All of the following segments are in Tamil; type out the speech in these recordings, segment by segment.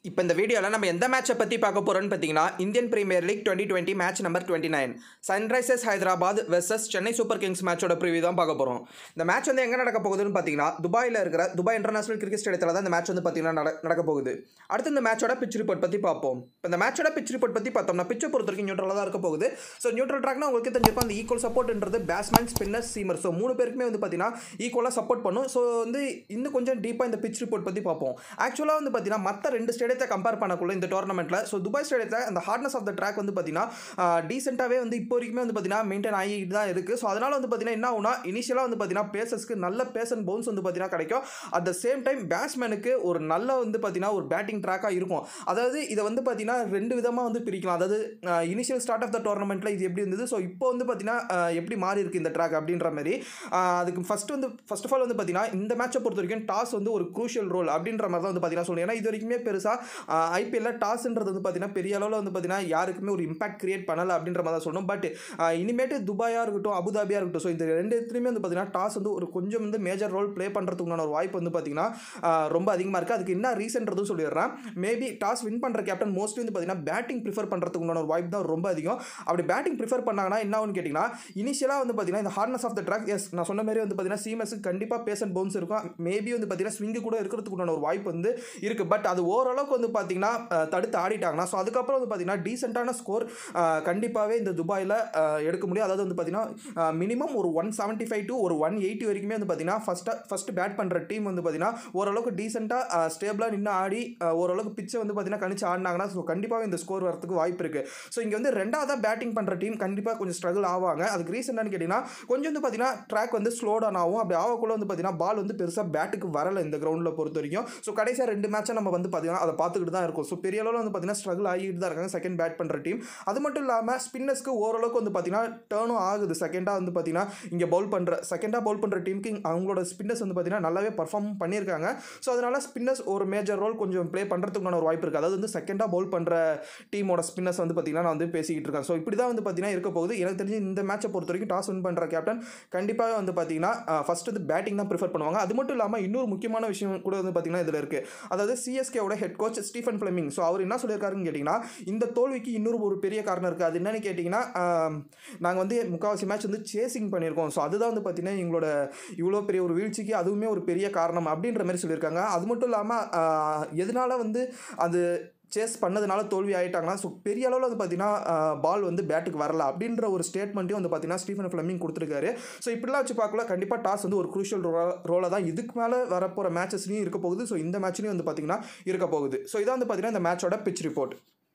இப்போ இந்த வீடியோவில் நம்ம எந்த மேட்சை பற்றி பார்க்க போகிறோம்னு பார்த்தீங்கன்னா Indian Premier League twenty twenty match number twenty nine Sunrisers Hyderabad versus Chennai Super Kings மேட்சோட ப்ரிவியூ தான் பார்க்க போகிறோம் இந்த மேட்ச் வந்து எங்கே நடக்க போகுதுன்னு பார்த்தீங்கன்னா துபாயில் இருக்கிற துபாய் இன்டர்நேஷனல் கிரிக்கெட் ஸ்டேடியத்தில் தான் இந்த மேட்ச் வந்து பார்த்தீங்கன்னா நட நடக்க போகுது அடுத்து இந்த மேட்சோட பிச் ரிப்போர்ட் பற்றி பார்ப்போம் இப்போ இந்த மேட்சோட பிச் ரிப்போர்ட் பற்றி பார்த்தோம்னா பிச்சை பொறுத்த வரைக்கும் நியூட்ரலாக தான் இருக்க போகுது ஸோ நியூட்ரல் ட்ராக்னா உங்களுக்கு தெரிஞ்சிருக்கும் அந்த ஈக்குவல் சப்போர்ட்ன்றது பேட்ஸ்மேன் ஸ்பின்னர் சீமர் ஸோ மூணு பேருக்குமே வந்து பார்த்தீங்கன்னா ஈக்குவலாக சப்போர்ட் பண்ணும் ஸோ வந்து இன்னும் கொஞ்சம் டீப்பாக இந்த பிச் ரிப்போர்ட் பற்றி பார்ப்போம் ஆக்சுவலாக வந்து பார்த்தீங்கன்னா மற்ற ரெண்டு ஸ்டேடியத்தை கம்பேர் பண்ணக்குள்ள இந்த டோர்னமெண்ட்டில் ஸோ துபாய் ஸ்டேடியத்தில் அந்த ஹார்ட்னஸ் ஆஃப் த ட்ராக் வந்து பார்த்தீங்கன்னா டீசெண்டாகவே வந்து இப்போ வரைக்குமே வந்து பார்த்தீங்கன்னா மெயின்டைன் ஆகிட்டு தான் இருக்குது ஸோ அதனால் வந்து பார்த்தீங்கன்னா என்ன ஆகுனா இனிஷியலாக வந்து பார்த்தீங்கன்னா பேசஸ்க்கு நல்ல பேஸ் அண்ட் பவுன்ஸ் வந்து பார்த்தீங்கன்னா கிடைக்கும் அட் த சேம் டைம் பேட்ஸ்மேனுக்கு ஒரு நல்ல வந்து பார்த்தீங்கன்னா ஒரு பேட்டிங் ட்ராக்காக இருக்கும் அதாவது இதை வந்து பார்த்தீங்கன்னா ரெண்டு விதமாக வந்து பிரிக்கலாம் அதாவது இனிஷியல் ஸ்டார்ட் ஆஃப் த டோர்னமெண்ட்டில் இது எப்படி இருந்தது ஸோ இப்போ வந்து பார்த்தீங்கன்னா அஹ், எப்படி மாறி இருக்கு இந்த ட்ராக் அப்படின்ற மாதிரி அஹ், அதுக்கு ஃபஸ்ட் வந்து ஃபர்ஸ்ட் ஆஃப் ஆல் வந்து பார்த்தீங்கன்னா இந்த மேட்சை பொறுத்த வரைக்கும் டாஸ் வந்து ஒரு க்ரூஷியல் ரோல் அப்படின்ற மாதிரி தான் வந்து பார்த்தீங்கன்னா சொல்லணும் ஏன்னா இது வரைக்குமே பெருசாக ஐபிஎல்ல டாஸ்ன்றது வந்து பார்த்தீங்கன்னா பெரிய அளவில் வந்து பார்த்தீங்கன்னா யாருக்குமே ஒரு இம்பாக்ட் கிரியேட் பண்ணலை அப்படின்ற மாதிரி தான் சொல்லணும் பட் இனிமேட்டு துபாயாக இருக்கட்டும் அபுதாபியாக இருக்கட்டும் ஸோ இந்த ரெண்டு இடத்துலையுமே வந்து பார்த்தீங்கன்னா டாஸ் வந்து ஒரு கொஞ்சம் வந்து மேஜர் ரோல் ப்ளே பண்ணுறதுக்குண்டான ஒரு வாய்ப்பு வந்து பார்த்தீங்கன்னா ஆஹ் ரொம்ப அதிகமாக இருக்குது அதுக்கு என்ன ரீசன்றதும் சொல்லிடுறேன் மேபி டாஸ் வின் பண்ணுற கேப்டன் மோஸ்ட்லி வந்து பார்த்தீங்கன்னா பேட்டிங் ப்ரிஃபர் பண்ணுறதுக்கு உண்டான ஒரு வாய்ப்பு தான் ரொம்ப அதிகம் அப்படி பேட்டிங் ப்ரிஃபர் பண்ணாங்கன்னா என்ன ஆகும்னு கேட்டிங்கன்னா இனிஷியலாக வந்து பார்த்தீங்கன்னா இந்த hardness of the track as நான் சொன்ன மாதிரி வந்து பார்த்தீங்கன்னா சீமஸுக்கு கண்டிப்பாக பேஸ் அண்ட் பவுன்ஸ் இருக்கும் மேபி வந்து பார்த்தீங்கன்னா ஸ்விங்கு கூட இருக்கிறதுக்கு உண்டான ஒரு வாய்ப்பு வந்து இருக்குது பட் அது ஓரளவுக்கு வந்து பார்த்தீங்கன்னா அஹ், தடுத்து ஆடிட்டாங்கன்னா ஸோ அதுக்கப்புறம் வந்து பார்த்தீங்கன்னா டீசெண்டான ஸ்கோர் கண்டிப்பாகவே இந்த துபாயில் எடுக்க முடியும் அதாவது வந்து பார்த்தீங்கன்னா மினிமம் ஒரு ஒன் செவன்ட்டி ஃபைவ் டு ஒரு ஒன் எயிட்டி வரைக்குமே வந்து பார்த்தீங்கன்னா ஃபஸ்ட்டாக ஃபஸ்ட்டு பேட் பண்ணுற டீம் வந்து பார்த்தீங்கன்னா ஓரளவுக்கு டீசெண்டாக ஸ்டேபிளாக நின்று ஆடி அஹ், ஓரளவுக்கு பிச்சை வந்து பார்த்தீங்கன்னா கணிச்சு ஆடினாங்கன்னா ஸோ கண்டிப்பாக இந்த ஸ்கோர் வரதுக்கு வாய்ப்பு இருக்குது ஸோ இங்கே வந்து ரெண்டாவதாக பேட்டிங் பண்ணுற டீம் கண்டிப்பாக கொஞ்சம் ஸ்ட்ரகிள் ஆவாங்க அதுக்கு ரீசன் என்னன்னு கேட்டிங்கன்னா கொஞ்சம் வந்து பார்த்தீங்கன்னா ட்ராக் வந்து ஸ்லோ டவுன் ஆகும் அப்படி ஆகக்குள்ள வந்து பார்த்தீங்கன்னா பால் வந்து பெருசாக பேட்டுக்கு வரல இந்த கிரவுண்டில் பொறுத்த வரைக்கும் ஸோ கடைசியாக ரெண்டு மேட்சை நம்ம வந்து பார்த்தீங்கன்னா அதை பார்த்துக்கிட்டு தான் இருக்கும் ஸோ பெரிய அளவில் வந்து பார்த்தீங்கன்னா ஸ்ட்ரகிள் ஆகிட்டு தான் இருக்காங்க செகண்ட் பேட் பண்ணுற டீம் அது மட்டும் இல்லாமல் ஸ்பின்னர்ஸ்க்கு ஓரளவுக்கு வந்து பார்த்தீங்கன்னா டேர்னும் ஆகுது செகண்டாக வந்து பார்த்தீங்கன்னா இங்கே பவுல் பண்ணுற செகண்டாக பவுல் பண்ணுற டீமுக்கு அவங்களோட ஸ்பின்னர்ஸ் வந்து பார்த்தீங்கன்னா நல்லாவே பர்ஃபார்ம் பண்ணியிருக்காங்க ஸோ அதனால் ஸ்பின்னர்ஸ் ஒரு மேஜர் ரோல் கொஞ்சம் ப்ளே பண்ணுறதுக்கான ஒரு வாய்ப்பு இருக்குது அதாவது வந்து செகண்டாக பவுல் பண்ணுற டீமோட ஸ்பின்னர்ஸ் வந்து பார்த்தீங்கன்னா நான் வந்து பேசிக்கிட்டு இருக்கேன் ஸோ இப்படி தான் வந்து பார்த்தீங்கன்னா இருக்க போகுது எனக்கு தெரிஞ்சு இந்த மேட்சை பொறுத்த வரைக்கும் டாஸ் வின் பண்ணுற கேப்டன் கண்டிப்பாக வந்து பார்த்தீங்கன்னா ஃபர்ஸ்ட் வந்து பேட்டிங் தான் ப்ரிஃபர் பண்ணுவாங்க அது மட்டும் இல்லாமல் இன்னொரு முக்கியமான விஷயம் கூட வந்து பார்த்தீங்கன்னா இதில் இருக்குது அதாவது சிஎஸ்கேவோட head coach Stephen Fleming so அவர் என்ன சொல்லியிருக்காருன்னு கேட்டிங்கன்னா இந்த தோல்விக்கு இன்னொரு ஒரு பெரிய காரணம் இருக்குது அது என்னன்னு கேட்டிங்கன்னா நாங்கள் வந்து முக்கால்வாசி மேட்ச் வந்து சேசிங் பண்ணியிருக்கோம் ஸோ அதுதான் வந்து பார்த்தீங்கன்னா எங்களோட இவ்வளோ பெரிய ஒரு வீழ்ச்சிக்கு அதுவுமே ஒரு பெரிய காரணம் அப்படின்ற மாதிரி சொல்லியிருக்காங்க அது மட்டும் இல்லாமல் எதனால வந்து அது சேஸ் பண்ணதுனால தோல்வி ஆகிட்டாங்கன்னா ஸோ பெரிய அளவில் வந்து பார்த்தீங்கன்னா பால் வந்து பேட்டுக்கு வரல அப்படின்ற ஒரு ஸ்டேட்மெண்ட்டையும் வந்து பார்த்தீங்கன்னா ஸ்டீஃபன் ஃபிளமிங் கொடுத்துருக்காரு ஸோ இப்படிலாம் வச்சு பார்க்கல கண்டிப்பாக டாஸ் வந்து ஒரு குரூஷியல் ரோலாக தான் இதுக்கு மேலே வரப்போகிற மேட்சஸ்லையும் இருக்க போகுது ஸோ இந்த மேட்ச்லையும் வந்து பார்த்தீங்கன்னா இருக்க போகுது ஸோ இதான் வந்து பார்த்தீங்கன்னா இந்த மேட்சோட பிச் ரிப்போர்ட்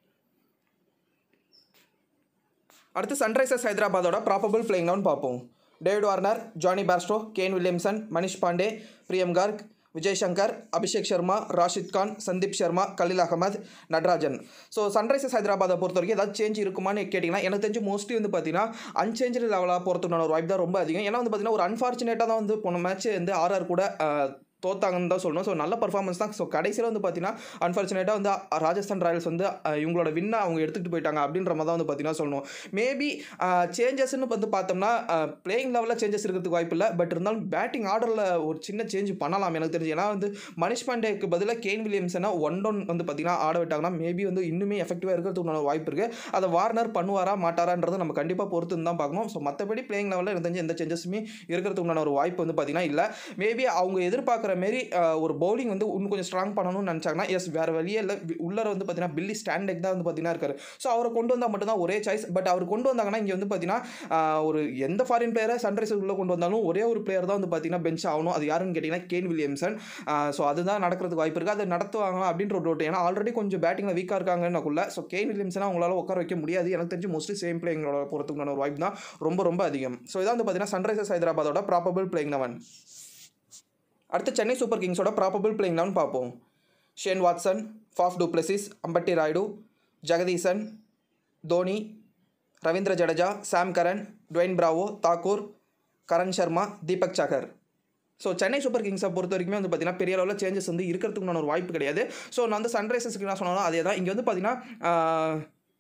அடுத்து சன்ரைசர்ஸ் ஹைதராபாத்தோட ப்ராபபிள் பிளேயிங் லெவன் பார்ப்போம் David Warner Jonny Bairstow Kane Williamson Manish Pandey பிரியம் கார்க் விஜய் சங்கர் அபிஷேக் சர்மா ராஷித் கான் சந்தீப் சர்மா கலில் அகமது நடராஜன் ஸோ சன்ரைசர்ஸ் ஹைதராபாத்தை பொறுத்த வரைக்கும் ஏதாவது சேஞ்ச் இருக்குமான்னு கேட்டிங்கன்னா எனக்கு தெரிஞ்சு மோஸ்ட்லி வந்து பார்த்தீங்கன்னா அன்சேஞ்சு லெவலாக போகிறதுக்கான ஒரு வாய்ப்பு தான் ரொம்ப அதிகம் ஏன்னா வந்து பார்த்தீங்கன்னா ஒரு அன்ஃபார்ச்சுனேட்டாக தான் வந்து போன மேட்ச் வந்து ஆர்ஆர் கூட அஹ், தோத்தாங்கன்னு தான் சொல்லணும் ஸோ நல்ல பர்ஃபார்மன்ஸ் தான் ஸோ கடைசியில் வந்து பார்த்தீங்கன்னா அன்ஃபார்ச்சுனேட்டாக வந்து அ- ராஜஸ்தான் ராயல்ஸ் வந்து அஹ், இவங்களோட வின்னை அவங்க எடுத்துகிட்டு போயிட்டாங்க அப்படின்ற மாதிரி தான் வந்து பார்த்தீங்கன்னா சொல்லணும் மேபி சேஞ்சஸ்ன்னு வந்து பார்த்தோம்னா பிளேயிங் லெவலில் சேஞ்சஸ் இருக்கிறதுக்கு வாய்ப்பு இல்லை பட் இருந்தாலும் பேட்டிங் ஆர்டரில் ஒரு சின்ன சேஞ்ச் பண்ணலாம் எனக்கு தெரிஞ்சு ஏன்னா வந்து மனிஷ் பாண்டேக்கு பதிலாக கேன் வில்லியம்சனை ஒன் டவுன் வந்து பார்த்தீங்கன்னா ஆட விட்டாங்கன்னா மேபி வந்து இன்னுமே எஃபெக்டிவாக இருக்கிறதுக்கு வாய்ப்பு இருக்குது அதை வார்னர் பண்ணுவாரா மாட்டாரான்றது நம்ம கண்டிப்பாக பொறுத்து தான் பார்க்கணும் ஸோ மற்றபடி பிளேயிங் லெவலில் எனக்கு தெரிஞ்சு எந்த சேஞ்சஸுமே இருக்கிறதுக்கு உண்டான ஒரு வாய்ப்பு வந்து பார்த்தீங்கன்னா இல்லை மேபி அவங்க எதிர்பார்க்குற மாரி அஹ், ஒரு பவுலிங் வந்து இன்னும் கொஞ்சம் ஸ்ட்ராங் பண்ணணும்னு நினச்சாங்கன்னா எஸ் வேறு வழியே இல்லை வி- உள்ளர வந்து பார்த்தீங்கன்னா பில்லி ஸ்டாண்டெக் தான் வந்து பார்த்தீங்கன்னா இருக்காரு ஸோ அவரை கொண்டு வந்தால் மட்டும்தான் ஒரே சாய்ஸ் பட் அவர் கொண்டு வந்தாங்கன்னா இங்கே வந்து பார்த்தீங்கன்னா அஹ், ஒரு எந்த ஃபாரின் பிளேயரை சன்ரைசர்ஸ் உள்ள கொண்டு வந்தாலும் ஒரே ஒரு பிளேயர் தான் வந்து பார்த்தீங்கன்னா பெஞ்ச் ஆகணும் அது யாருன்னு கேட்டிங்கன்னா கேன் வில்லியம்சன் ஸோ அதுதான் நடக்கிறதுக்கு வாய்ப்பு இருக்குது அதை நடத்துவாங்களா அப்படின்ற ஒரு டவுட் ஏன்னா ஆல்ரெடி கொஞ்சம் பேட்டிங்கில் வீக்காக இருக்காங்கன்னுக்குள்ள ஸோ கேன் வில்லியம்சனை அவங்களால உட்கார வைக்க முடியாது எனக்கு தெரிஞ்சு மோஸ்ட்லி சேம் பிளேயிங்களோட போகிறதுக்கான ஒரு வாய்ப்பு தான் ரொம்ப ரொம்ப அதிகம் ஸோ இதான் வந்து பார்த்தீங்கன்னா சன்ரைசர்ஸ் ஹைதராபாத்தோட ப்ராபபிள் பிளேயிங் லெவன் அடுத்து சென்னை சூப்பர் கிங்ஸோட ப்ராபபிள் பிளேயிங் லெவன் பார்ப்போம் Shane Watson Faf du Plessis Ambati Rayudu Jagadeesan Dhoni Ravindra Jadeja Sam Curran Dwayne Bravo Thakur Karn Sharma Deepak Chahar so Chennai super கிங்ஸை பொறுத்த வரைக்குமே வந்து பார்த்தீங்கன்னா பெரிய அளவில் சேஞ்சஸ் வந்து இருக்கிறதுக்குண்டான ஒரு வாய்ப்பு கிடையாது ஸோ நான் வந்து சன்ரைசர்ஸ்க்கு என்ன சொன்னாலும் அதே தான் இங்கே வந்து பார்த்தீங்கன்னா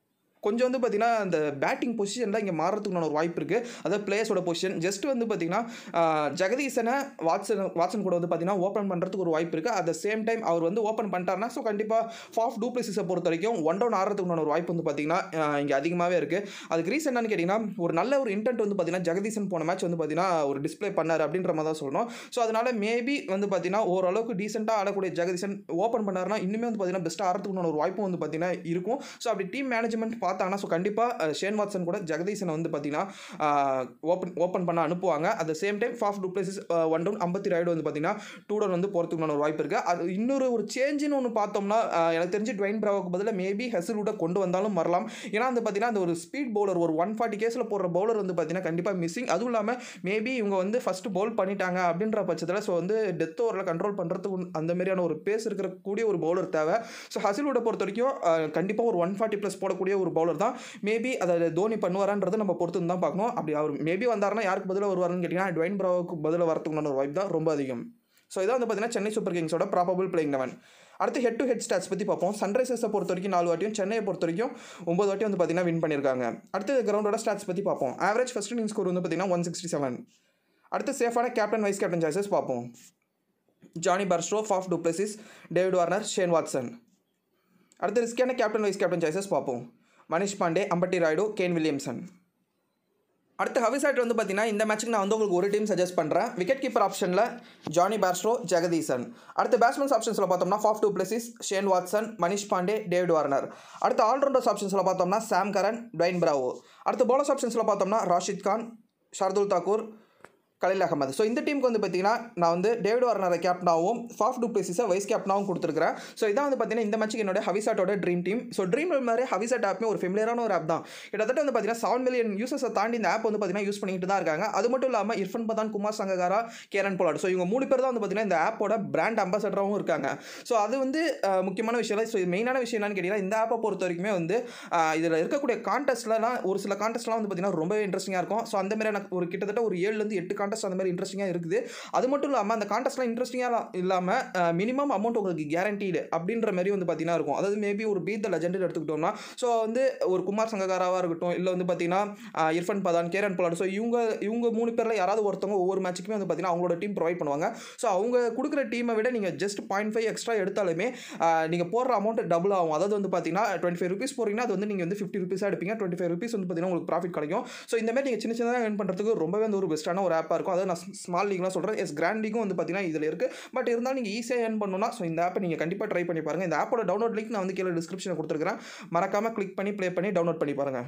கொஞ்சம் வந்து பார்த்தீங்கன்னா அந்த பேட்டிங் பொசிஷனில் இங்கே மாறுறதுக்குண்டான ஒரு வாய்ப்பு இருக்குது அதாவது பிளேயர்ஸோட பொசிஷன் ஜஸ்ட் வந்து பார்த்தீங்கன்னா ஆஹ், ஜெகதீசனை வாட்சன் வாட்சன் கூட வந்து பார்த்தீங்கன்னா ஓப்பன் பண்ணுறதுக்கு ஒரு வாய்ப்பு இருக்குது அட் த சேம் டைம் அவர் வந்து ஓப்பன் பண்ணிட்டாருன்னா ஸோ கண்டிப்பாக ஃபாஃப் டூப்ளசிஸை பொறுத்த வரைக்கும் ஒன் டவுன் ஆடுறதுக்குண்டான ஒரு வாய்ப்பு வந்து பார்த்தீங்கன்னா ஆஹ், இங்கே அதிகமாகவே இருக்குது அதுக்கு ரீசன் என்னன்னு கேட்டிங்கன்னா ஒரு நல்ல ஒரு இன்டென்ட் வந்து பார்த்தீங்கன்னா ஜெகதீசன் போன மேட்ச் வந்து பார்த்தீங்கன்னா ஒரு டிஸ்ப்ளே பண்ணார் அப்படின்ற மாதிரி தான் சொல்லணும் ஸோ அதனால மேபி வந்து பார்த்தீங்கன்னா ஓரளவுக்கு டீசெண்டாக ஆடக்கூடிய ஜெகதீசன் ஓப்பன் பண்ணாருன்னா இன்னுமே வந்து பார்த்தீங்கன்னா பெஸ்ட்டாக ஆடுறதுக்குண்டான ஒரு வாய்ப்பும் வந்து பார்த்தீங்கன்னா இருக்கும் ஸோ அப்படி டீம் மேனேஜ்மெண்ட் பார்த்தாங்கன்னா ஸோ கண்டிப்பாக ஷேன் வாட்சன் கூட ஜெகதீசனை வந்து பார்த்தீங்கன்னா ஓப்பன் ஓப்பன் பண்ண அனுப்புவாங்க at the same time Faf du Plessis one down ஐம்பத்தி ராய்டு வந்து பார்த்தீங்கன்னா டூ டவுன் வந்து போகிறதுக்குண்டான ஒரு வாய்ப்பு இருக்குது அது இன்னொரு ஒரு சேஞ்சுன்னு ஒன்று பார்த்தோம்னா ஆஹ், எனக்கு தெரிஞ்சு ட்வைன் பிராவுக்கு பதிலாக மேபி ஹெசல்வுட்டை கொண்டு வந்தாலும் வரலாம் ஏன்னா வந்து பார்த்தீங்கன்னா அந்த ஒரு ஸ்பீட் பவுலர் ஒரு ஒன் ஃபார்ட்டி கேஸில் போடுற பவுலர் வந்து பார்த்தீங்கன்னா கண்டிப்பாக மிஸ்ஸிங் அதுவும் இல்லாமல் மேபி இவங்க வந்து ஃபஸ்ட்டு பவுல் பண்ணிட்டாங்க அப்படின்ற பட்சத்தில் ஸோ வந்து டெத் ஓவரில் கண்ட்ரோல் பண்ணுறதுக்கு அந்த மாதிரியான ஒரு பேஸ் இருக்கிற கூடிய ஒரு பவுலர் தேவை ஸோ ஹசில்வுட்டை பொறுத்த வரைக்கும் கண்டிப்பாக ஒரு ஒன் ஃபார்ட்டி ப்ளஸ் போடக்கூடிய ஒரு பவுலர் தான் மேபி அதை தோனி பண்ணுவாரான்றது நம்ம பொறுத்து தான் பார்க்கணும் அப்படி அவர் மேபி வந்தாருன்னா யாருக்கு பதிலாக வருவாருன்னு கேட்டிங்கன்னா ட்வைன் பிராவுக்கு பதிலாக வரதுக்குண்டான ஒரு வாய்ப்பு தான் ரொம்ப அதிகம் ஸோ இதான் வந்து பார்த்தீங்கன்னா சென்னை சூப்பர் கிங்ஸோட ப்ராபபிள் பிளேயிங் லெவன் அடுத்து ஹெட் டு ஹெட் ஸ்டாட்ஸ் பற்றி பார்ப்போம் சன்ரைசர்ஸை பொறுத்த வரைக்கும் நாலு வாட்டியும் சென்னையை பொறுத்த வரைக்கும் ஒம்பது வாட்டி வந்து பார்த்தீங்கன்னா வின் பண்ணியிருக்காங்க அடுத்து கிரவுண்டோட ஸ்டாட்ஸ் பற்றி பார்ப்போம் ஆவரேஜ் ஃபஸ்ட் இன்னிங் ஸ்கோர் வந்து பார்த்தீங்கன்னா ஒன் சிக்ஸ்டி செவன் அடுத்து சேஃபான கேப்டன் வைஸ் கேப்டன் சாய்ஸஸ் பார்ப்போம் Jonny Bairstow Faf du Plessis David Warner Shane Watson அடுத்து ரிஸ்கியான கேப்டன் வைஸ் கேப்டன் சாய்ஸஸ் பார்ப்போம் மனிஷ் பாண்டே அம்பட்டி ராய்டு கேன் வில்லியம்சன் அடுத்து ஹவிசாட் வந்து பார்த்தீங்கன்னா இந்த மேட்ச்சுக்கு நான் வந்து உங்களுக்கு ஒரு டீம் சஜஸ்ட் பண்ணுறேன் விக்கெட் கீப்பர் ஆப்ஷனில் ஜானி பேர்ஸ்ட்ரோ ஜெகதீசன் அடுத்து பேட்ஸ்மேன்ஸ் ஆப்ஷன்ஸில் பார்த்தோம்னா Faf du Plessis Shane Watson Manish Pandey David Warner அடுத்து ஆல்ரவுண்டர்ஸ் ஆப்ஷன்ஸில் பார்த்தோம்னா சாம் கரன் ட்வைன் பிராவோ அடுத்து பவுலர்ஸ் ஆப்ஷன்ஸில் பார்த்தோம்னா ராஷித் கான் ஷர்துல் தாக்கூர் கலில் அகமது ஸோ இந்த டீமுக்கு வந்து பார்த்தீங்கன்னா நான் வந்து டேவிட் வார்னரை கேப்டனாகவும் ஃபாஃப் டூப்ளேசிஸை வைஸ் கேப்டனாகவும் கொடுத்துருக்கிறேன் ஸோ இதான் வந்து பார்த்தீங்கன்னா இந்த மேட்ச்சுக்கு என்னோட ஹவிசாட்டோட ட்ரீம் டீம் ஸோ ட்ரீம் மாதிரி ஹவிசாட் ஆப்மே ஒரு ஃபெமிலியரான ஒரு ஆப் தான் கிட்டத்தட்ட வந்து பார்த்தீங்கன்னா செவன் மில்லியன் யூசர்ஸை தாண்டி இந்த ஆப் வந்து பார்த்தீங்கன்னா யூஸ் பண்ணிட்டு தான் இருக்காங்க அது மட்டும் இல்லாமல் Irfan Pathan Kumar Sangakkara Kieron Pollard so இவங்க மூணு பேர் தான் வந்து பார்த்தீங்கன்னா இந்த ஆப்போட பிராண்ட் அம்பாசடராகவும் இருக்காங்க ஸோ அது வந்து அஹ், முக்கியமான விஷயம் இல்லை ஸோ மெயினான விஷயம் என்னன்னு கேட்டிங்கன்னா இந்த ஆப்பை பொறுத்த வரைக்குமே வந்து இதில் இருக்கக்கூடிய கான்டெஸ்ட்லாம் ஒரு சில கான்டெஸ்ட்லாம் வந்து பார்த்தீங்கன்னா ரொம்பவே இன்ட்ரெஸ்டிங்காக இருக்கும் ஸோ அந்த மாதிரி எனக்கு ஒரு கிட்டத்தட்ட ஒரு ஏழுலேருந்து எட்டு கான்டெஸ்ட் அந்த மாதிரி இன்ட்ரெஸ்டிங்காக இருக்குது அது மட்டும் இல்லாமல் அந்த கான்டெஸ்ட்லாம் இன்ட்ரெஸ்டிங்காக இல்லாமல் மினிமம் அமௌண்ட் உங்களுக்கு கேரண்டீடு அப்படின்ற மாதிரி வந்து பார்த்தீங்கன்னா இருக்கும் அதாவது மேபி ஒரு பீத் த லெஜெண்ட் எடுத்துக்கிட்டோம்னா ஸோ வந்து ஒரு குமார் சங்ககாராவாக இருக்கட்டும் இல்லை வந்து பார்த்தீங்கன்னா அஹ், Irfan Pathan Kieron Pollard so இவங்க இவங்க மூணு பேரில் யாராவது ஒருத்தவங்க ஒவ்வொரு மேட்ச்சுக்குமே வந்து பார்த்தீங்கன்னா அவங்களோட டீம் ப்ரொவைட் பண்ணுவாங்க ஸோ அவங்க கொடுக்குற டீமை விட நீங்கள் ஜஸ்ட் பாயிண்ட் ஃபைவ் எக்ஸ்ட்ரா எடுத்தாலுமே நீங்கள் போடுற அமௌண்ட் டபுள் ஆகும் அதாவது வந்து பார்த்தீங்கன்னா டுவெண்ட்டி ஃபைவ் ருபீஸ் போகிறீங்கன்னா அது வந்து நீங்கள் வந்து ஃபிஃப்டி ருபீஸாக எடுப்பீங்க டுவெண்ட்டி ஃபைவ் ருபீஸ் வந்து பார்த்தீங்கன்னா உங்களுக்கு ப்ராஃபிட் கிடைக்கும் ஸோ இந்த மாதிரி நீங்கள் சின்ன சின்னதாக ஏர்ன் பண்ணுறதுக்கு ரொம்பவே வந்து ஒரு பெஸ்ட்டான ஒரு ஆப்பாக இருக்கும் அதாவது நான் ஸ்மால் லீக்லாம் சொல்கிறேன் எஸ் கிராண்ட் லீக்கும் வந்து பார்த்தீங்கன்னா இதில் இருக்குது பட் இருந்தாலும் நீங்கள் ஈஸியாக ஏர்ன் பண்ணணும்னா ஸோ இந்த ஆப்பை நீங்கள் கண்டிப்பாக ட்ரை பண்ணி பாருங்கள் இந்த ஆப்போட டவுன்லோட் லிங்க் நான் வந்து கீழே டிஸ்கிரிப்ஷனில் கொடுத்துருக்கேன் மறக்காமல் கிளிக் பண்ணி ப்ளே பண்ணி டவுன்லோட் பண்ணி பாருங்கள்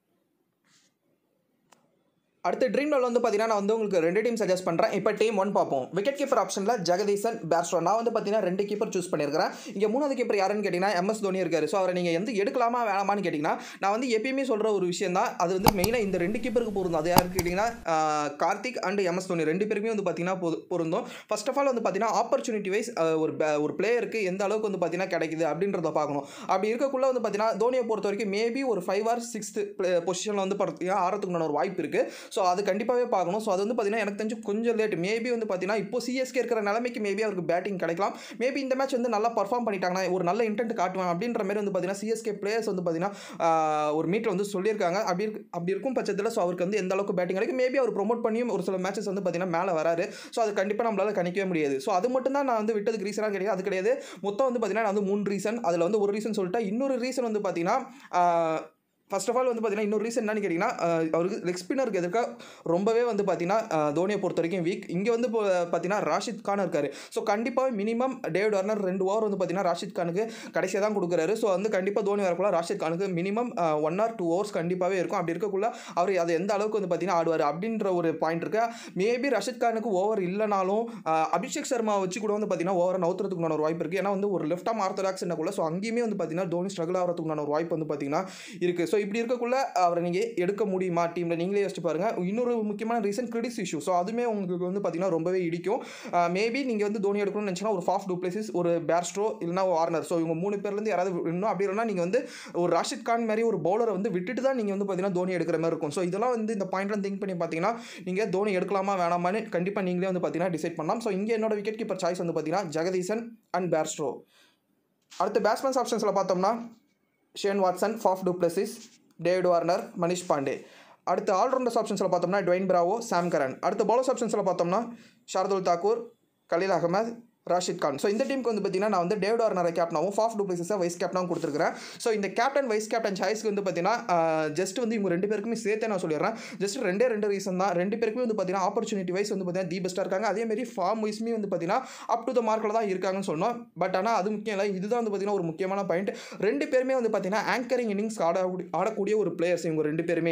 அடுத்து ட்ரீம் லெவல் வந்து பார்த்தீங்கன்னா நான் வந்து உங்களுக்கு ரெண்டு டீம் சஜஸ்ட் பண்ணுறேன் இப்போ டீம் ஒன் பார்ப்போம் விக்கெட் கீப்பர் ஆப்ஷனில் ஜெகதீசன் பேட்ஸ்ரோ நான் வந்து பார்த்தீங்கன்னா ரெண்டு கீப்பர் சூஸ் பண்ணியிருக்கிறேன் இங்கே மூணாவது கீப்பர் யாருன்னு கேட்டிங்கன்னா எம்எஸ் தோனி இருக்காரு ஸோ அவரை நீங்கள் எந்த எடுக்கலாமா வேணாமான்னு கேட்டிங்கன்னா நான் வந்து எப்பயுமே சொல்கிற ஒரு விஷயம் தான் அது வந்து மெயினாக இந்த ரெண்டு கீப்பருக்கு பொருந்தும் அது யாருக்கு கேட்டிங்கன்னா ஆஹ், கார்த்திக் அண்ட் எம்எஸ் தோனி ரெண்டு பேருமே வந்து பார்த்தீங்கன்னா பொது- பொருந்தும் ஃபர்ஸ்ட் ஆஃப் ஆல் வந்து பார்த்தீங்கன்னா ஆப்பர்ச்சுனிட்டி வைஸ் ஒரு ba- ஒரு பிளேயருக்கு எந்த அளவுக்கு வந்து பார்த்தீங்கன்னா கிடைக்குது அப்படின்றத பார்க்கணும் அப்படி இருக்கக்குள்ள வந்து பார்த்தீங்கன்னா தோனியை பொறுத்த வரைக்கும் மேபி ஒரு ஃபைவ் ஆர் சிக்ஸ்த் பொசிஷனில் வந்து பார்த்தீங்கன்னா ஆறதுக்குண்டான ஒரு வாய்ப்பு இருக்குது ஸோ அது கண்டிப்பாகவே பார்க்கணும் ஸோ அது வந்து பார்த்தீங்கன்னா எனக்கு தெரிஞ்சு கொஞ்சம் லேட் மேபி வந்து பார்த்தீங்கன்னா இப்போ சிஎஸ்கே இருக்கிற நிலைமைக்கு மேபி அவருக்கு பேட்டிங் கிடைக்கலாம் மேபி இந்த மேட்ச் வந்து நல்லா பர்ஃபார்ம் பண்ணிட்டாங்கன்னா ஒரு நல்ல இன்டென்ட் காட்டுவாங்க அப்படின்ற மாதிரி வந்து பார்த்தீங்கன்னா சிஎஸ்கே பிளேயர்ஸ் வந்து பார்த்தீங்கன்னா ஆஹ், ஒரு மீட்டில் வந்து சொல்லியிருக்காங்க அப்படி இருக்கு அப்படி இருக்கும் பட்சத்தில் ஸோ அவருக்கு வந்து எந்த அளவுக்கு பேட்டிங் கிடைக்கும் மேபி அவர் ப்ரோமோட் பண்ணியும் ஒரு சில மேட்சஸ் வந்து பார்த்தீங்கன்னா மேலே வராரு ஸோ அது கண்டிப்பாக நம்மளால கணிக்கவே முடியாது ஸோ அது மட்டும் தான் நான் வந்து விட்டதுக்கு ரீசனாக கிடையாது அது கிடையாது மொத்தம் வந்து பார்த்தீங்கன்னா நான் வந்து மூணு ரீசன் அதில் வந்து ஒரு ரீசன் சொல்லிட்டேன் இன்னொரு ரீசன் வந்து பார்த்தீங்கன்னா ஃபர்ஸ்ட் ஆஃப் ஆல் வந்து பார்த்தீங்கன்னா இன்னொரு ரீசன் என்னன்னு கேட்டிங்கன்னா ஆஹ், அவருக்கு லெக் ஸ்பின்னருக்கு எதிர்க்க ரொம்பவே வந்து பார்த்தீங்கன்னா ஆஹ், தோனியை பொறுத்த வரைக்கும் வீக் இங்கே வந்து இப்போ பார்த்தீங்கன்னா ராஷித் கான் இருக்கார் ஸோ கண்டிப்பாக மினிமம் டேவிட் வார்னர் ரெண்டு ஓவர் வந்து பார்த்தீங்கன்னா ராஷித் கானுக்கு கடைசியாக தான் கொடுக்குறாரு ஸோ வந்து கண்டிப்பாக தோனி வரக்குள்ள ராஷித் கானுக்கு minimum one or two overs கண்டிப்பாகவே இருக்கும் அப்படி இருக்கக்குள்ள அவர் அதை எந்த அளவுக்கு வந்து பார்த்தீங்கன்னா ஆடுவார் அப்படின்ற ஒரு பாயிண்ட் இருக்கு மேபி ரஷித் கானுக்கு ஓவர் இல்லைனாலும் ஆஹ், அபிஷேக் சர்மா வச்சு கூட வந்து பார்த்தீங்கன்னா ஓவரை நவுத்துறதுக்கு ஒரு வாய்ப்பு இருக்குது ஏன்னா வந்து ஒரு லெஃப்ட் ஆம் ஆர்த்தடாக்ஸ் கூட ஸோ அங்கேயுமே வந்து பார்த்தீங்கன்னா தோனி ஸ்ட்ரகிள் ஆகிறதுக்கு ஒரு வாய்ப்பு வந்து பார்த்தீங்கன்னா இருக்குது ஸோ இப்படி இருக்கக்குள்ள அவரை நீங்கள் எடுக்க முடியுமா டீமில் நீங்களே யோசிச்சு பாருங்கள் இன்னொரு முக்கியமான ரீசன் கிரெடிட்ஸ் இஷ்யூ ஸோ அதுவுமே உங்களுக்கு வந்து பார்த்தீங்கன்னா ரொம்பவே இடிக்கும் மேபி நீங்கள் வந்து தோனி எடுக்கணும்னு நினச்சினா ஒரு ஃபாஃப் டூப்ளேசிஸ் ஒரு பேர்ஸ்ட்ரோ இல்லைனா வார்னர் ஸோ இவங்க மூணு பேர்லேருந்து யாராவது இன்னும் அப்படி இல்லைனா நீங்கள் வந்து ஒரு ராஷித் கான் மாதிரி ஒரு பவுலரை வந்து விட்டுட்டு தான் நீங்கள் வந்து பார்த்தீங்கன்னா தோனி எடுக்கிற மாதிரி இருக்கும் ஸோ இதெல்லாம் வந்து இந்த பாயிண்ட்லாம் திங்க் பண்ணி பார்த்தீங்கன்னா நீங்கள் தோனி எடுக்கலாமா வேணாமான்னு கண்டிப்பாக நீங்களே வந்து பார்த்தீங்கன்னா டிசைட் பண்ணலாம் ஸோ இங்கே என்னோட விக்கெட் கீப்பர் சாய்ஸ் வந்து பார்த்தீங்கன்னா ஜெகதீசன் அண்ட் பேர்ஸ்ட்ரோ அடுத்து பேட்ஸ்மேன்ஸ் ஆப்ஷன்ஸில் பார்த்தோம்னா Shane Watson Faf du Plessis David Warner Manish Pandey அடுத்து ஆல்ரவுண்டர்ஸ் ஆப்ஷன்ஸில் பார்த்தோம்னா டுவைன் பிராவோ சாம் கரன் அடுத்து பவுலர்ஸ் ஆப்ஷன்ஸில் பார்த்தோம்னா ஷார்துல் தாக்கூர் கலீல் அகமது ராஷித் கான் ஸோ இந்த டீமுக்கு வந்து பார்த்தீங்கன்னா நான் வந்து டேவிட் வார்னரை கேப்டனாகவும் ஃபாஃப் டூப்ளிஸஸை வைஸ் கேப்டனாகவும் கொடுத்துருக்கிறேன் ஸோ இந்த கேப்டன் வைஸ் கேப்டன் சாய்ஸ்க்கு வந்து பார்த்தீங்கன்னா ஜஸ்ட் வந்து இவங்க ரெண்டு பேருக்குமே சேர்த்தே நான் சொல்லிடுறேன் ஜஸ்ட் ரெண்டே ரெண்டு ரீசன் தான் ரெண்டு பேருக்குமே வந்து பார்த்தீங்கன்னா ஆப்பர்ச்சுனிட்டி வைஸ் வந்து பார்த்தீங்கன்னா தி பெஸ்ட்டாக இருக்காங்க அதேமாரி ஃபார்ம் வைஸ்மே வந்து பார்த்தீங்கன்னா அப் டு த மார்க்கில் தான் இருக்காங்கன்னு சொல்லணும் பட் ஆனால் அது முக்கியம் இல்லை இதுதான் வந்து பார்த்தீங்கன்னா ஒரு முக்கியமான பாயிண்ட் ரெண்டு பேருமே வந்து பார்த்தீங்கன்னா ஆங்கரிங் இன்னிங்ஸ் ஆடக்கூடிய ஆடக்கூடிய ஒரு பிளேயர்ஸ் இவங்க ரெண்டு பேருமே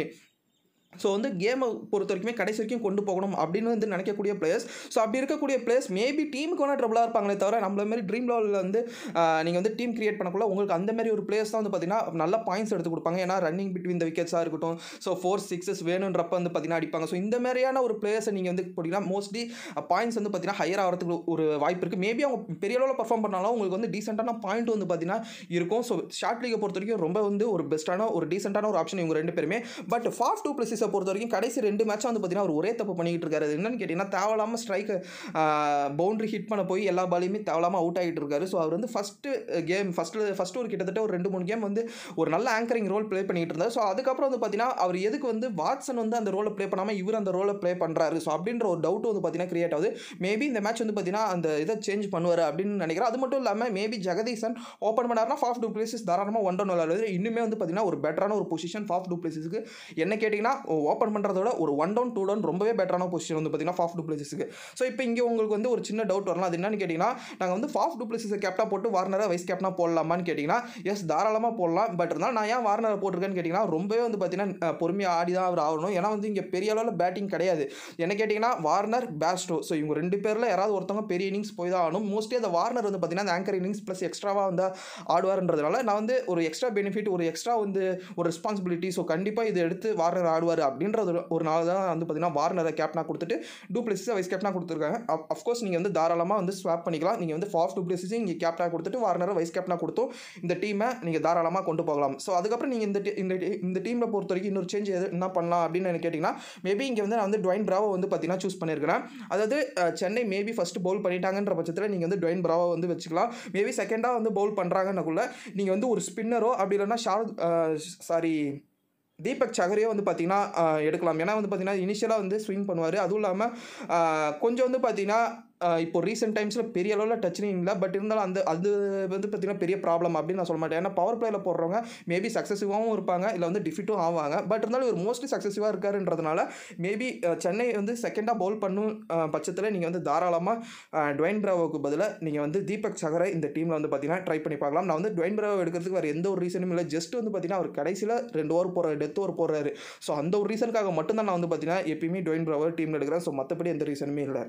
ஸோ வந்து கேமை பொறுத்த வரைக்குமே கடைசி வரைக்கும் கொண்டு போகணும் அப்படின்னு வந்து நினைக்கக்கூடிய பிளேயர்ஸ் ஸோ அப்படி இருக்கக்கூடிய பிளேயர்ஸ் மேபி டீமுக்கு வேணால் ட்ரபிளாக இருப்பாங்களே தவிர நம்மள மாதிரி ட்ரீம் லெவலில் வந்து நீங்கள் வந்து டீம் கிரியேட் பண்ணக்குள்ள உங்களுக்கு அந்த மாதிரி ஒரு பிளேயர்ஸ் தான் வந்து பார்த்தீங்கன்னா நல்ல பாயிண்ட்ஸ் எடுத்து கொடுப்பாங்க ஏன்னா ரன்னிங் பிட்வீன் த விக்கெட்ஸாக இருக்கட்டும் ஸோ ஃபோர் சிக்ஸஸ் வேணுன்றப்ப வந்து பார்த்தீங்கன்னா அடிப்பாங்க ஸோ இந்த மாதிரியான ஒரு பிளேயர்ஸை நீங்கள் வந்து போட்டிங்கன்னா மோஸ்ட்லி பாயிண்ட்ஸ் வந்து பார்த்தீங்கன்னா ஹையர் ஆகிறதுக்கு ஒரு வாய்ப்பு இருக்குது மேபி அவங்க பெரிய அளவில் பர்ஃபார்ம் பண்ணாலும் உங்களுக்கு வந்து டீசெண்டான பாயிண்ட் வந்து பார்த்தீங்கன்னா இருக்கும் ஸோ ஷார்ட் லீகை பொறுத்த வரைக்கும் ரொம்ப வந்து ஒரு பெஸ்ட்டான ஒரு டீசெண்டான ஒரு ஆப்ஷன் இவங்க ரெண்டு பேருமே பட் ஃபாஃப் டூ பிளஸஸை பொறுத்த வரைக்கும் கடைசி ரெண்டு மேட்சாக வந்து பார்த்தீங்கன்னா அவர் ஒரே தப்பு பண்ணிக்கிட்டு இருக்காரு அது என்னன்னு கேட்டிங்கன்னா தேவையில்லாமல் ஸ்ட்ரைக்கு பவுண்டரி ஹிட் பண்ண போய் எல்லா பாலையுமே தேவையில்லாமல் அவுட் ஆகிட்டு இருக்காரு ஸோ அவர் வந்து ஃபஸ்ட்டு கேம் ஃபஸ்ட்டு ஃபஸ்ட்டு ஒரு கிட்டத்தட்ட ஒரு ரெண்டு மூணு கேம் வந்து ஒரு நல்ல ஆங்கரிங் ரோல் ப்ளே பண்ணிட்டு இருந்தார் ஸோ அதுக்கப்புறம் வந்து பார்த்தீங்கன்னா அவர் எதுக்கு வந்து வாட்சன் வந்து அந்த ரோலை ப்ளே பண்ணாமல் இவர் அந்த ரோலை ப்ளே பண்ணுறாரு ஸோ அப்படின்ற ஒரு டவுட் வந்து பார்த்தீங்கன்னா கிரியேட் ஆகுது மேபி இந்த மேட்ச் வந்து பார்த்தீங்கன்னா அந்த இதை சேஞ்ச் பண்ணுவார் அப்படின்னு நினைக்கிறேன் அது மட்டும் இல்லாமல் மேபி ஜெகதீசன் ஓப்பன் பண்ணார்னா ஃபாஃப் டூ பிளேசஸ் தாராளமாக ஒன் டவுன் விளையாடுது இன்னுமே வந்து பார்த்தீங்கன்னா ஒரு பெட்டரான ஒரு பொசிஷன் ஃபாஃப் டூ பிளேசஸ்க்கு என்ன கேட்டிங்கன்னா ஓப்பன் பண்ணுறத விட ஒரு ஒன் டவுன் டூ டவுன் ரொம்பவே பெட்டரான பொசிஷன் வந்து பார்த்தீங்கன்னா ஃபாஃப் டூ பிளேசஸ்க்கு ஸோ இப்போ இங்கே உங்களுக்கு வந்து ஒரு சின்ன டவுட் வரலாம் அது என்னன்னு கேட்டிங்கன்னா நாங்கள் வந்து ஃபாஃப் டூ பிளேசஸை கேப்டா போட்டு வார்னரை வைஸ் கேப்டனா போடலாமான்னு கேட்டிங்கன்னா எஸ் தாராளமாக போடலாம் பட் இருந்தாலும் நான் ஏன் வார்னரை போட்டிருக்கேன்னு கேட்டிங்கன்னா ரொம்பவே வந்து பார்த்தீங்கன்னா பொறுமையாக ஆடி தான் அவர் ஆகணும் ஏன்னா வந்து இங்கே பெரிய அளவில் பேட்டிங் கிடையாது என்ன கேட்டிங்கன்னா வார்னர் பேஸ்டோ ஸோ இவங்க ரெண்டு பேரில் யாராவது ஒருத்தவங்க பெரிய இன்னிங்ஸ் போய் தான் ஆகணும் மோஸ்ட்லி அந்த வார்னர் வந்து பார்த்தீங்கன்னா அந்த ஆங்கர் இன்னிங்ஸ் ப்ளஸ் எக்ஸ்ட்ராவாக வந்து ஆடுவார்ன்றதுனால நான் வந்து ஒரு எக்ஸ்ட்ரா பெனிஃபிட் ஒரு எக்ஸ்ட்ரா வந்து ஒரு ரெஸ்பான்சிபிலிட்டி ஸோ கண்டிப்பாக இதை எடுத்து வார்னர் ஆடுவார் அப்படின்றது ஒரு நாள் தான் வந்து பார்த்தீங்கன்னா வார்னரை கேப்டனாக கொடுத்துட்டு டூப்ளேசிஸை வைஸ் கேப்டனாக கொடுத்துருக்காங்க அஃப்கோர்ஸ் நீங்கள் வந்து தாராளமாக வந்து ஸ்வாப் பண்ணிக்கலாம் நீங்கள் வந்து ஃபாஃப் டூப்ளேசிஸையும் இங்கே கேப்டனாக கொடுத்துட்டு வார்னரை வைஸ் கேப்டனாக கொடுத்தும் இந்த டீமை நீங்கள் தாராளமாக கொண்டு போகலாம் ஸோ அதுக்கப்புறம் நீங்கள் இந்த இந்த இந்த டீமில் பொறுத்த வரைக்கும் இன்னொரு சேஞ்ச் எது என்ன பண்ணலாம் அப்படின்னு எனக்கு கேட்டிங்கன்னா மேபி இங்கே வந்து நான் வந்து டுவைன் பிராவோ வந்து பார்த்தீங்கன்னா சூஸ் பண்ணியிருக்கிறேன் அதாவது சென்னை மேபி ஃபஸ்ட்டு பவுல் பண்ணிட்டாங்கன்ற பட்சத்தில் நீங்கள் வந்து டுவைன் பிராவோ வந்து வச்சுக்கலாம் மேபி செகண்டாக வந்து பவுல் பண்ணுறாங்கன்னக்குள்ள நீங்கள் வந்து ஒரு ஸ்பின்னரோ அப்படி இல்லைன்னா ஷார்ட் சாரி தீபக் சகரையே வந்து பார்த்தீங்கன்னா எடுக்கலாம் ஏன்னா வந்து பார்த்தீங்கன்னா இனிஷியலாக வந்து ஸ்விங் பண்ணுவார் அதுவும் இல்லாமல் கொஞ்சம் வந்து பார்த்தீங்கன்னா இப்போ ரீசெண்ட் டைம்ஸில் பெரிய அளவில் டச்சிங் இல்லை பட் இருந்தாலும் அந்த அது வந்து பார்த்திங்கன்னா பெரிய ப்ராப்ளம் அப்படின்னு நான் சொல்ல மாட்டேன் ஏன்னா பவர் பிளேயில் போடுறவங்க மேபி சக்ஸஸிவாகவும் இருப்பாங்க இல்லை வந்து டிஃபிட்டும் ஆவாங்க பட் இருந்தாலும் ஒரு மோஸ்ட்லி சக்ஸஸிவாக இருக்காருன்றதுனால மேபி சென்னை வந்து செகண்டாக பவுல் பண்ணும் பட்சத்தில் நீங்கள் வந்து தாராளமாக டுவைன் பிராவோக்கு பதிலாக நீங்கள் வந்து தீபக் சகரை இந்த டீமில் வந்து பார்த்தீங்கன்னா ட்ரை பண்ணி பார்க்கலாம் நான் வந்து டுவைன் பிராவோ எடுக்கிறதுக்கு வேறு எந்த ஒரு ரீசனும் இல்லை ஜஸ்ட் வந்து பார்த்தீங்கன்னா அவர் கடைசியில் ரெண்டு ஓவர் போகிற டெத் ஓவர் போடுறாரு ஸோ அந்த ஒரு ரீசனுக்காக மட்டும்தான் நான் வந்து பார்த்தீங்கன்னா எப்பயுமே டுவைன் பிராவோ டீமில் எடுக்கிறேன் ஸோ மற்றபடி எந்த ரீசனுமே இல்லை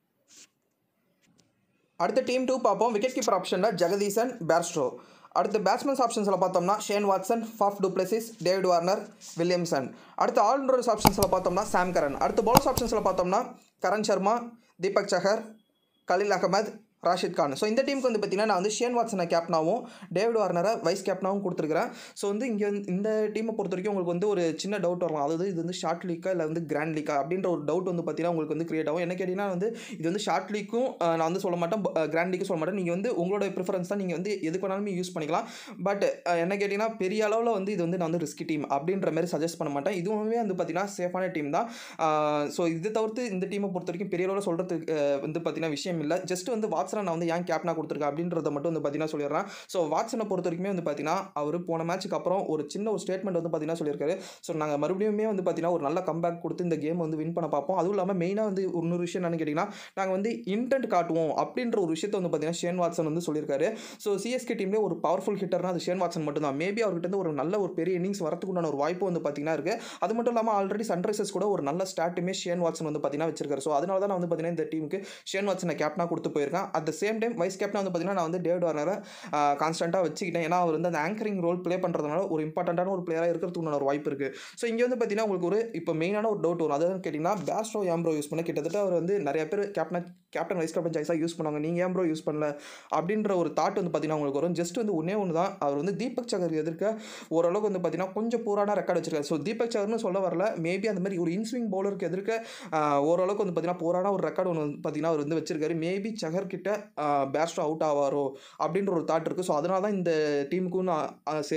அடுத்த டீம் டூ பார்ப்போம் விக்கெட் கீப்பர் ஆப்ஷனில் ஜெகதீசன் பேர்ஸ்ட்ரோ அடுத்து பேட்ஸ்மேன்ஸ் ஆப்ஷன்ஸில் பார்த்தோம்னா Shane Watson Faf du Plessis David Warner Williamson அடுத்து ஆல்ரவுண்டர்ஸ் ஆப்ஷன்ஸில் பார்த்தோம்னா சாம் கரன் அடுத்து பவுலர்ஸ் ஆப்ஷன்ஸில் பார்த்தோம்னா கரண் சர்மா தீபக் சஹர் கலில் அகமது ராஷித் கான் ஸோ இந்த டீமுக்கு வந்து பார்த்தீங்கன்னா நான் வந்து ஷேன் வாட்சனை கேப்டனாகவும் டேவிட் வார்னரை வைஸ் கேப்டனாகவும் கொடுத்துருக்கிறேன் ஸோ வந்து இங்கே வந்து இந்த டீமை பொறுத்த வரைக்கும் உங்களுக்கு வந்து ஒரு சின்ன டவுட் வரலாம் அதாவது இது வந்து ஷார்ட் லீக்கா இல்லை வந்து கிராண்ட் லீக்கா அப்படின்ற ஒரு டவுட் வந்து பார்த்தீங்கன்னா உங்களுக்கு வந்து கிரியேட் ஆகும் என்ன கேட்டிங்கன்னா வந்து இது வந்து ஷார்ட் லீக்கும் நான் வந்து சொல்ல மாட்டேன் கிராண்ட் லீக்கும் சொல்ல மாட்டேன் நீங்கள் வந்து உங்களோட ப்ரிஃபரன்ஸ் தான் நீங்கள் வந்து எதுக்கு வேணாலுமே யூஸ் பண்ணிக்கலாம் பட் என்ன கேட்டிங்கன்னா பெரிய அளவில் வந்து இது வந்து நான் வந்து ரிஸ்கி டீம் அப்படின்ற மாதிரி சஜஸ்ட் பண்ண மாட்டேன் இதுவுமே வந்து பார்த்தீங்கன்னா சேஃபான டீம் தான் ஸோ இது தவிர்த்து இந்த டீமை பொறுத்த வரைக்கும் பெரிய அளவில் சொல்கிறதுக்கு வந்து பார்த்தீங்கன்னா விஷயம் இல்லை ஜஸ்ட் வந்து வாட்ஸனை நான் வந்து ஏன் கேப்டனாக கொடுத்துருக்கேன் அப்படின்றத மட்டும் வந்து பார்த்தீங்கன்னா சொல்லிடுறேன் ஸோ வாட்ஸனை பொறுத்த வரைக்குமே வந்து பார்த்தீங்கன்னா அவர் போன மேட்ச்சுக்கு அப்புறம் ஒரு சின்ன ஒரு ஸ்டேட்மெண்ட் வந்து பார்த்தீங்கன்னா சொல்லியிருக்காரு ஸோ நாங்கள் மறுபடியுமே வந்து பார்த்தீங்கன்னா ஒரு நல்ல கம்பேக் கொடுத்து இந்த கேம் வந்து வின் பண்ண பார்ப்போம் அதுவும் இல்லாமல் மெயினாக வந்து இன்னொரு விஷயம் என்னன்னு கேட்டிங்கன்னா நாங்கள் வந்து இன்டென்ட் காட்டுவோம் அப்படின்ற ஒரு விஷயத்தை வந்து பார்த்தீங்கன்னா ஷேன் வாட்சன் வந்து சொல்லியிருக்காரு ஸோ சிஎஸ்கே டீம்லேயே ஒரு பவர்ஃபுல் ஹிட்டர்னா அது ஷேன் வாட்சன் மட்டும் தான் மேபி அவர்கிட்ட இருந்து ஒரு நல்ல ஒரு பெரிய இன்னிங்ஸ் வரத்துக்குண்டான ஒரு வாய்ப்பு வந்து பார்த்தீங்கன்னா இருக்குது அது மட்டும் இல்லாமல் ஆல்ரெடி சன்ரைசர்ஸ் கூட ஒரு நல்ல ஸ்டார்ட்டுமே ஷேன் வாட்சன் வந்து பார்த்தீங்கன்னா வச்சிருக்காரு ஸோ அதனால தான் நான் வந்து பார்த்தீங்கன்னா இந்த டீமுக்கு ஷேன் வாட்சனை கேப்டனாக கொடுத்து போயிருக்கேன் at the same time vice கேப்டனாக வந்து பார்த்தீங்கன்னா நான் வந்து டேவிட் வார்னரை கான்ஸ்டண்ட்டாக வச்சுக்கிட்டேன் ஏன்னா அவர் வந்து அந்த ஆங்கரிங் ரோல் ப்ளே பண்ணுறதுனால ஒரு இம்பார்ட்டண்ட்டான ஒரு பிளேயராக இருக்கிறதுக்கு ஒரு வாய்ப்பு இருக்குது ஸோ இங்கே வந்து பார்த்தீங்கன்னா உங்களுக்கு ஒரு இப்போ மெயினான ஒரு டவுட் வரும் அதாவது கேட்டிங்கன்னா பேஸ்ட்ரோ ஏன் ப்ரோ யூஸ் பண்ண கிட்டத்தட்ட அவர் வந்து நிறைய பேர் கேப்டன் கேப்டன் வைஸ் கேப்டன் சாய்ஸாக யூஸ் பண்ணுவாங்க நீங்கள் ஏன் ப்ரோ யூஸ் பண்ணல அப்படின்ற ஒரு தாட் வந்து பார்த்தீங்கன்னா உங்களுக்கு வரும் ஜஸ்ட் வந்து ஒன்றே ஒன்று தான் அவர் வந்து தீபக் சகர் எதிர்க்க ஓரளவுக்கு வந்து பார்த்தீங்கன்னா கொஞ்சம் பூரான ரெக்கார்டு வச்சிருக்காரு ஸோ தீபக் சகர்னு சொல்ல வரல மேபி அந்த மாதிரி ஒரு இன்ஸ்விங் பவுலருக்கு எதிர்க்க ஓரளவுக்கு வந்து பார்த்தீங்கன்னா பூரான ஒரு ரெக்கார்டு ஒன்று பார்த்தீங்கன்னா அவர் வந்து வச்சிருக்காரு மேபி சகர் கிட்ட பேஸ்ட்ரோ அவுட் ஆவாரோ அப்படின்ற ஒரு தாட் இருக்குது ஸோ அதனால தான் இந்த டீமுக்கும் நான் சரி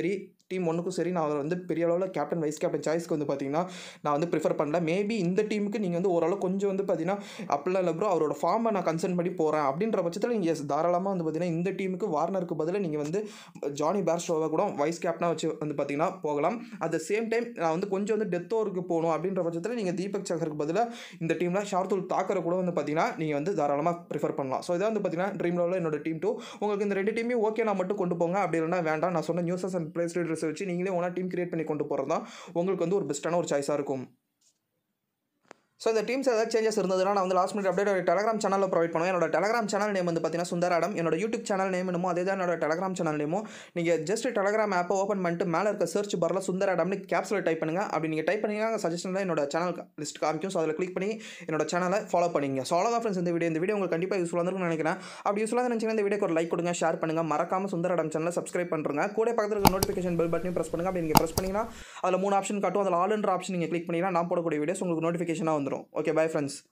டீம் ஒன்றுக்கும் சரி நான் அவரை வந்து பெரிய அளவில் கேப்டன் வைஸ் கேப்டன் சாய்ஸ்க்கு வந்து பார்த்தீங்கன்னா நான் வந்து ப்ரிஃபர் பண்ணல மேபி இந்த டீமுக்கு நீங்கள் வந்து ஓரளவு கொஞ்சம் வந்து பார்த்தீங்கன்னா அப்படிலாம் இல்லை ப்ரோ அவரோட ஃபார்மை நான் கன்சர்ன் பண்ணி போகிறேன் அப்படின்ற பட்சத்தில் நீங்கள் எஸ் தாராளமாக வந்து பார்த்தீங்கன்னா இந்த டீமுக்கு வார்னருக்கு பதிலாக நீங்கள் வந்து ஜானி பேர்ஸ்டோவை கூட வைஸ் கேப்டனாக வச்சு வந்து பார்த்தீங்கன்னா போகலாம் அட் த சேம் டைம் நான் வந்து கொஞ்சம் வந்து டெத் ஓவருக்கு போகணும் அப்படின்ற பட்சத்தில் நீங்கள் தீபக் சகருக்கு பதிலாக இந்த டீமில் ஷார்துல் தாக்கரை கூட வந்து பார்த்தீங்கன்னா நீங்கள் வந்து தாராளமாக ப்ரிஃபர் பண்ணலாம் ஸோ இதான் வந்து பார்த்தீங்கன்னா ட்ரீம் லெவலில் என்னோட டீம் டூ உங்களுக்கு இந்த ரெண்டு டீமையும் ஓகே நான் மட்டும் கொண்டு போங்க அப்படி இல்லைனா வேண்டாம் நான் சொன்ன நியூஸஸ் அண்ட் பிளேஸ் ரீடர்ஸ் வச்சு நீங்களே ஒன்றா டீம் கிரியேட் பண்ணி கொண்டு போகிறது தான் உங்களுக்கு வந்து ஒரு பெஸ்ட்டான ஒரு சாய்ஸாக இருக்கும் ஸோ இந்த டீம்ஸ் ஏதாவது சேஞ்சஸ் இருந்ததுன்னா நான் வந்து லாஸ்ட் மினிட் அப்டேட் ஒரு டெலகிராம் சேனலில் ப்ரொவைட் பண்ணுவேன் என்னோட டெலகிராம் சேனல் நேம் வந்து பார்த்தீங்கன்னா சுந்தராடம் என்னோட யூடியூப் சேனல் நேம் என்னமோ அதே தான் என்னோட டெலகிராம் சேனல் நேமோ நீங்கள் ஜஸ்ட் டெலகிராம் ஆப்பை ஓப்பன் பண்ணிட்டு மேலே இருக்க சர்ச் பாரில் சுந்தராடம்னு கேப்ஸில் டைப் பண்ணுங்கள் அப்படி நீங்கள் டைப் பண்ணிங்கன்னா சஜஷனில் என்னோட சேனல் லிஸ்ட் காமிக்கும் ஸோ அதில் கிளிக் பண்ணி என்னோட சேனலை ஃபாலோ பண்ணிங்க ஸோ அவ்வளோதான் ஃப்ரெண்ட்ஸ் இந்த வீடியோ இந்த வீடியோ உங்களுக்கு கண்டிப்பாக யூஸ்ஃபுல்லாக இருக்கும்னு நினைக்கிறேன் அப்படி யூஸ்ஃபுல்லாக நினச்சிங்கன்னா இந்த வீடியோக்கு ஒரு லைக் கொடுங்க ஷேர் பண்ணுங்கள் மறக்காம சுந்தராடம் சேனலை சப்ஸ்கிரைப் பண்ணுறங்க கூட பக்கத்தில் இருக்க நோட்டிஃபிகேஷன் பெல் பட்டனையும் ப்ரெஸ் பண்ணுங்கள் அப்படி நீங்கள் ப்ரெஸ் பண்ணிங்கன்னா அதில் மூணு ஆப்ஷன் காட்டும் அதில் ஆல் என்ற ஆப்ஷன் நீங்கள் கிளிக் பண்ணிங்கன்னா நான் போடக்கூடிய வீடியோஸ் உங்களுக்கு நோட்டிஃபிகேஷனாக வந்துடும் ஓகே பை ஃப்ரெண்ட்ஸ்